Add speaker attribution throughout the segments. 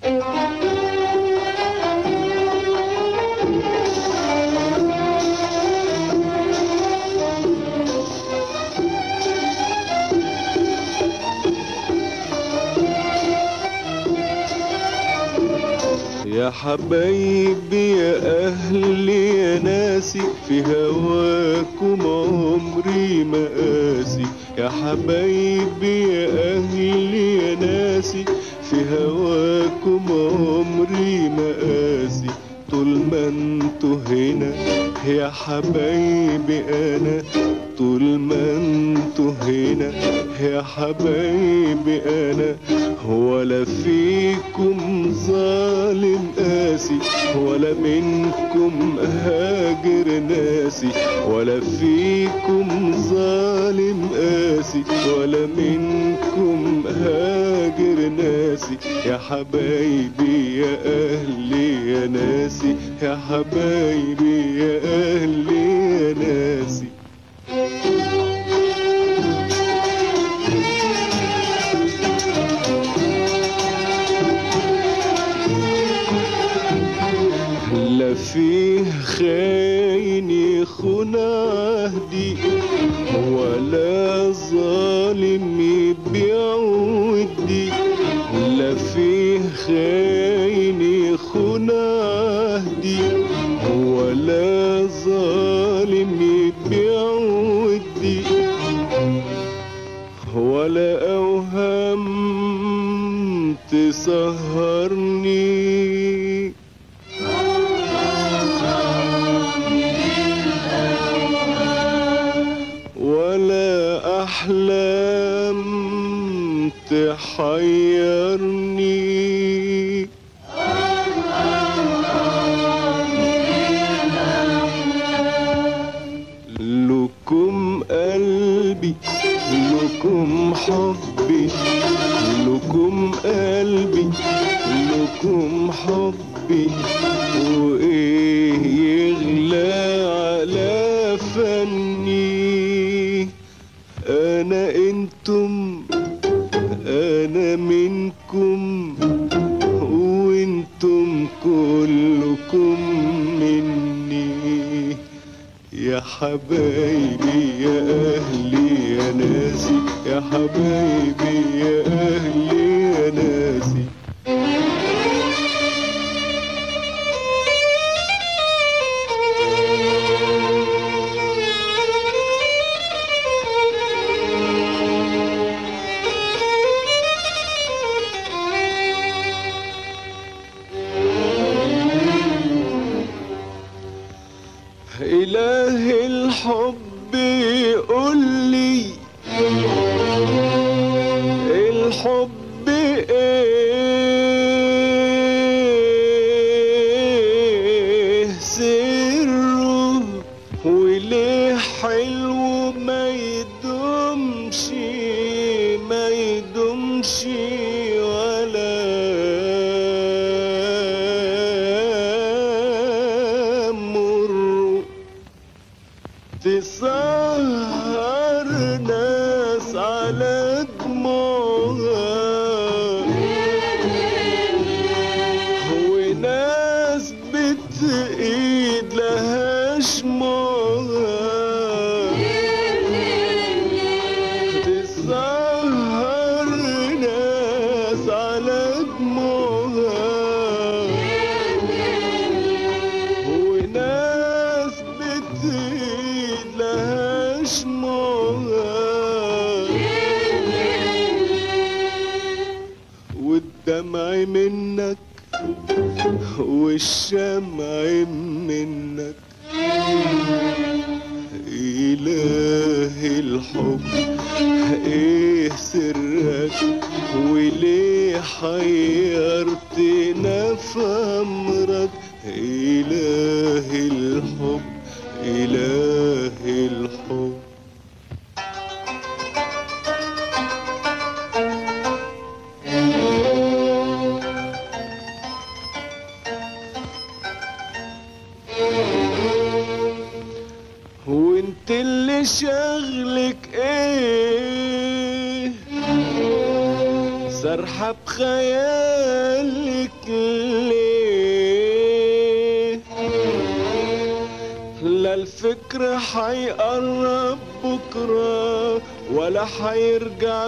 Speaker 1: يا حبايبي يا أهلي يا ناسي في هواكم عمري ما قاسي يا حبايبي يا أهلي يا ناسي في هواكم عمري ما قاسي طول ما انتوا هنا يا حبايبي أنا طول ما انتوا هنا يا حبايبي أنا ولا فيكم ظالم قاسي ولا منكم هاجر ناسي ولا فيكم ظالم قاسي ولا منكم هاجر ناسي يا حبايبي يا أهلي يا ناسي يا حبايبي يا أهلي يا ناسي لا فيه خاين يخون عهدي ولا ظالم يبيع ودي لا فيه خاين يخون عهدي ولا ظالم يبيع ودي ولا أوهام تسهرني ولا أحلام تحيرني لكم قلبي لكم حبي لكم قلبي لكم حبي وإيه يغلى على فني أنا أنتم أنا منكم وانتم كلكم مني يا حبايبي يا أهلي يا ناسي يا حبايبي يا أهلي يا ناسي إله الحب يقول لي الحب ايه سره وليه حلو ما يدومش ما يدومش ولا مر تسهر ناس على دموعها وناس بتقيد لها شموعها تسهر ناس على دموعها وناس بتزيد لها شموعها والدمع منك والشمع منك إله الحب إيه سرك وليه حيرتنا في أمرك إله الحب إله الحب وانت اللي شغلك ايه سرحة بخيالك الفكر حيقرب بكرة ولا حيرجع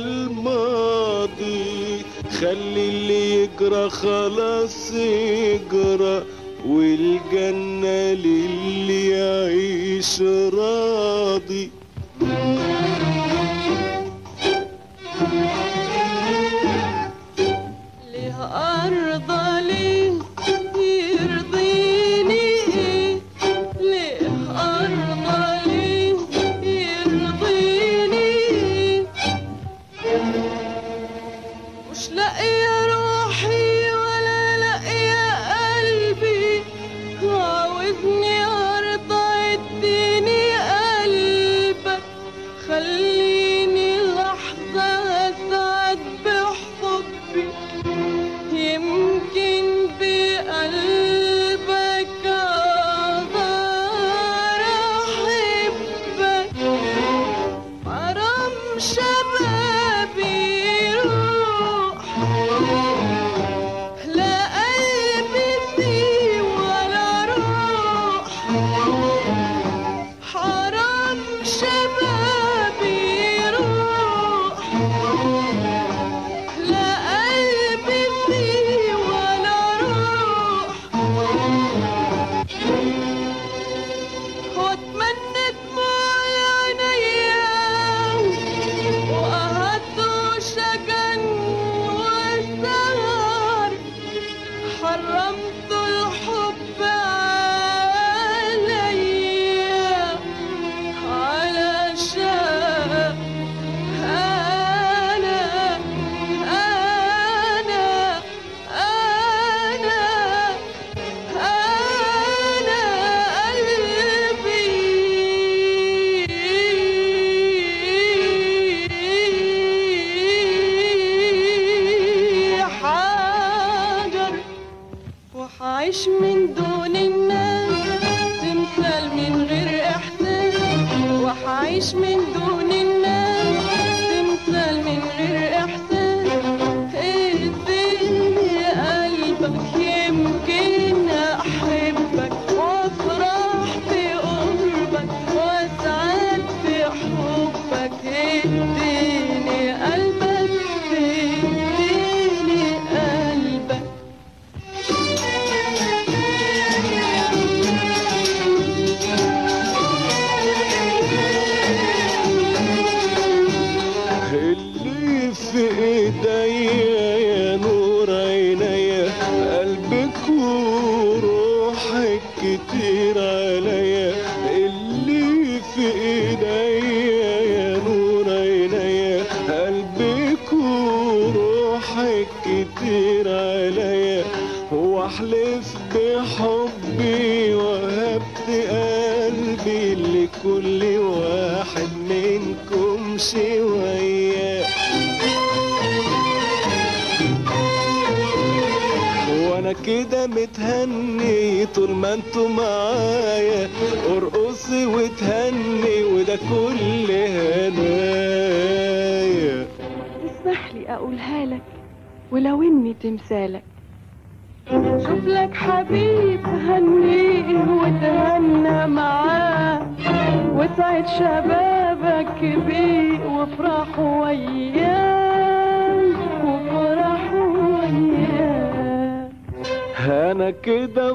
Speaker 1: بالماضي خلي اللي يجرى خلاص يجرى والجنة للي يعيش راضي
Speaker 2: ليه أرضى ليه يرضيني إيه ليه أرضى ليه يرضيني إيه مش لاقية روحي ولا لاقية قلبي عاوزني أرضى اديني قلبك خليني لحظة أسعد بحبي يمكن بقلبك أقدر أحبك حرام شبابي يروح لا قلبي فيه ولا روح حرام شبابي يروح لا قلبي فيه ولا روح واتمنى دموع عينيا وقهدت شجن والسهر حرمت الحب عليا علشان أنا أنا أنا أنا قلبي حجر وحعيش من دون الناس تمثال من غير احساس وحعيش من دون الناس تمثال من غير احساس اديني قلبك يمكن احبك وافرح بقربك واسعد بحبك اديني قلبك اديني قلبك
Speaker 1: اللي في ايديا يا نور عينيا قلبك وروحك كتير عليا اللي في ايديا يا نور عينيا قلبك وروحك كتير عليا واحلف بحبي وهبت قلبي لكل واحد منكم شويه وانا كده متهني طول ما انتوا معايا ارقصي وتهني وده كل هنايا
Speaker 2: اسمح لي اقولها لك ولو اني تمثالك شوف لك حبيب هنيه وتهنى معاه وسعد شبابك بيه وافرحوا وياه وافرحوا وياه
Speaker 1: انا كده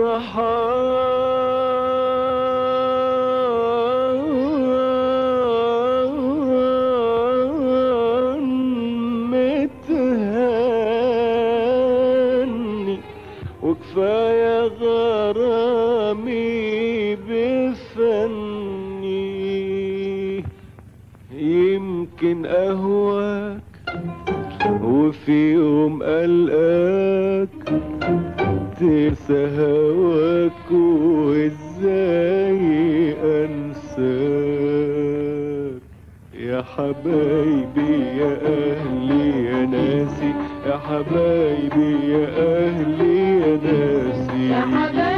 Speaker 1: فرحان متهني وكفاية غرامي بفني يمكن أهواك وفي يوم ألقاك تنسى هواك وازاي انساك يا حبايبي يا اهلي يا ناسي يا حبايبي يا اهلي يا ناسي
Speaker 2: يا حبايبي